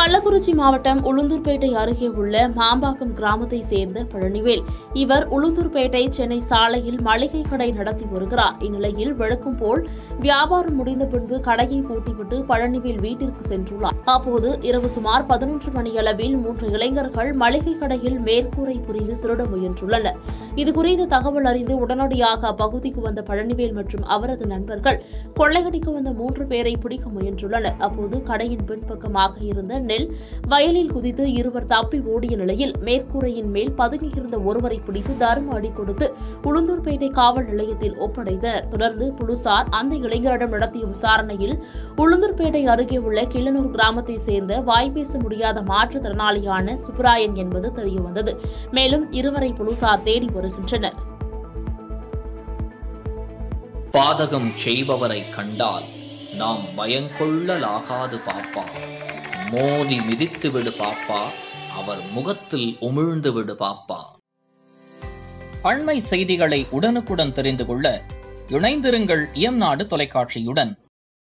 கள்ளக்குறிச்சி மாவட்டம் உளுந்தூர்பேட்டை அருகே உள்ள மாம்பாக்கம் கிராமத்தை சேர்ந்த பழனிவேல் இவர் உளுந்தூர்பேட்டை சென்னை சாலையில் மளிகை கடை நடத்தி வருகிறார் இந்நிலையில் வழக்கம் போல் வியாபாரம் முடிந்த பின்பு கடையை பூட்டிவிட்டு பழனிவேல் வீட்டிற்கு சென்றுள்ளார் அப்போது இரவு சுமார் பதினொன்று மணியளவில் மூன்று இளைஞர்கள் மளிகை கடையில் மேற்கூரை புரிந்து திருட முயன்றுள்ளனர் இதுகுறித்து தகவல் அறிந்து உடனடியாக அப்பகுதிக்கு வந்த பழனிவேல் மற்றும் அவரது நண்பர்கள் கொள்ளையடிக்க வந்த மூன்று பேரை பிடிக்க முயன்றுள்ளனர் அப்போது கடையின் பின்பக்கமாக இருந்த நெல் வயலில் குதித்து இருவர் தப்பி ஓடிய நிலையில் மேற்கூரையின் மேல் பதுங்கியிருந்த ஒருவரை பிடித்து தர்ம அடி கொடுத்து உளுந்தூர்பேட்டை காவல் நிலையத்தில் ஒப்படைத்தனர் தொடர்ந்து போலீசார் அந்த இளைஞரிடம் நடத்திய விசாரணையில் உளுந்தூர்பேட்டை அருகே உள்ள கிள்ளனூர் கிராமத்தை சேர்ந்த வாய்ப்பேச முடியாத மாற்றுத்திறனாளியான சுப்ராயன் என்பது தெரியவந்தது மேலும் இருவரை போலீசார் தேடி வருகின்றனர் பாதகம் செய்பவரை கண்டால் நாம் பயங்கொள்ளலாகாது பாப்பா மோதி மிதித்து விடு பாப்பா அவர் முகத்தில் உமிழ்ந்து விடு பாப்பா அண்மை செய்திகளை உடனுக்குடன் தெரிந்து கொள்ள இணைந்திருங்கள் இயம்நாடு தொலைக்காட்சியுடன்